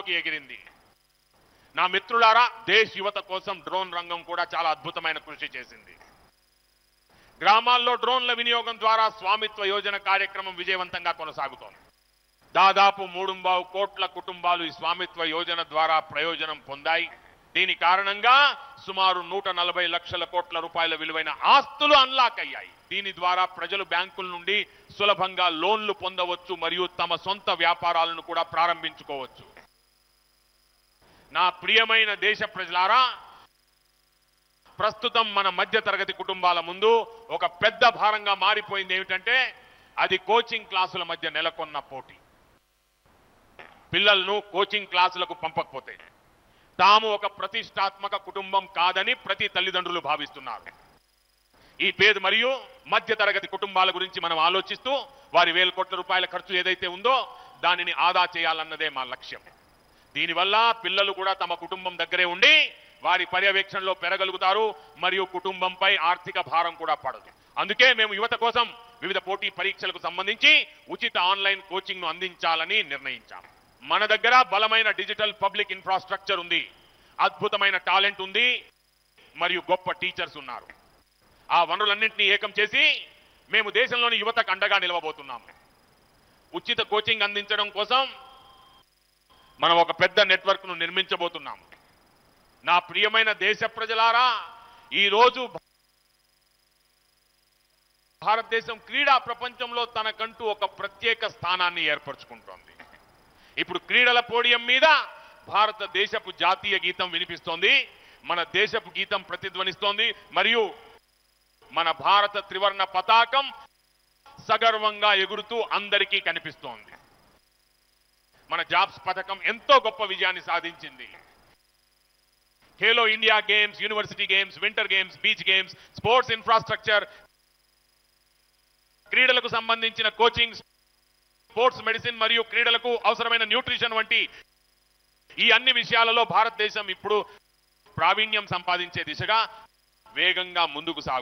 గాల్లోకి ఎగిరింది నా మిత్రులారా దేశ్ యువత కోసం డ్రోన్ రంగం కూడా చాలా అద్భుతమైన కృషి చేసింది గ్రామాల్లో డ్రోన్ల వినియోగం ద్వారా స్వామిత్వ యోజన కార్యక్రమం విజయవంతంగా కొనసాగుతోంది దాదాపు మూడుంబావు కోట్ల కుటుంబాలు ఈ స్వామిత్వ యోజన ద్వారా ప్రయోజనం పొందాయి దీని కారణంగా సుమారు నూట నలభై లక్షల కోట్ల రూపాయల విలువైన ఆస్తులు అన్లాక్ అయ్యాయి దీని ద్వారా ప్రజలు బ్యాంకుల నుండి సులభంగా లోన్లు పొందవచ్చు మరియు తమ సొంత వ్యాపారాలను కూడా ప్రారంభించుకోవచ్చు నా ప్రియమైన దేశ ప్రజలారా ప్రస్తుతం మన మధ్య తరగతి కుటుంబాల ముందు ఒక పెద్ద భారంగా మారిపోయింది ఏమిటంటే అది కోచింగ్ క్లాసుల మధ్య నెలకొన్న పోటీ పిల్లలను కోచింగ్ క్లాసులకు పంపకపోతే తాము ఒక ప్రతిష్టాత్మక కుటుంబం కాదని ప్రతి తల్లిదండ్రులు భావిస్తున్నారు ఈ పేద మరియు మధ్య తరగతి కుటుంబాల గురించి మనం ఆలోచిస్తూ వారి వేల కోట్ల రూపాయల ఖర్చు ఏదైతే ఉందో దానిని ఆదా చేయాలన్నదే మా లక్ష్యం దీనివల్ల పిల్లలు కూడా తమ కుటుంబం దగ్గరే ఉండి వారి పర్యవేక్షణలో పెరగలుగుతారు మరియు కుటుంబంపై ఆర్థిక భారం కూడా పడదు అందుకే మేము యువత కోసం వివిధ పోటీ పరీక్షలకు సంబంధించి ఉచిత ఆన్లైన్ కోచింగ్ ను అందించాలని నిర్ణయించాం మన దగ్గర బలమైన డిజిటల్ పబ్లిక్ ఇన్ఫ్రాస్ట్రక్చర్ ఉంది అద్భుతమైన టాలెంట్ ఉంది మరియు గొప్ప టీచర్స్ ఉన్నారు ఆ వనరులన్నింటినీ ఏకం చేసి మేము దేశంలోని యువతకు అండగా నిలవబోతున్నాము ఉచిత కోచింగ్ అందించడం కోసం మనం ఒక పెద్ద నెట్వర్క్ ను నిర్మించబోతున్నాము నా ప్రియమైన దేశ ప్రజలారా ఈ రోజు భారతదేశం క్రీడా ప్రపంచంలో తనకంటూ ఒక ప్రత్యేక స్థానాన్ని ఏర్పరచుకుంటోంది ఇప్పుడు క్రీడల పోడియం మీద భారతదేశపు జాతీయ గీతం వినిపిస్తోంది మన దేశపు గీతం ప్రతిధ్వనిస్తోంది మరియు మన భారత త్రివర్ణ పతాకం సగర్వంగా ఎగురుతూ అందరికీ కనిపిస్తోంది మన జాబ్స్ పథకం ఎంతో గొప్ప విజయాన్ని సాధించింది Khelo India games university games winter games beach games sports infrastructure క్రీడలకు సంబంధించిన కోచింగ్ స్పోర్ట్స్ మెడిసిన్ మరియు క్రీడలకు అవసరమైన న్యూట్రిషన్ వంటి ఈ అన్ని విషయాలలో భారతదేశం ఇప్పుడు ప్రావీణ్యం సంపాదించే దిశగా వేగంగా ముందుకు సాగు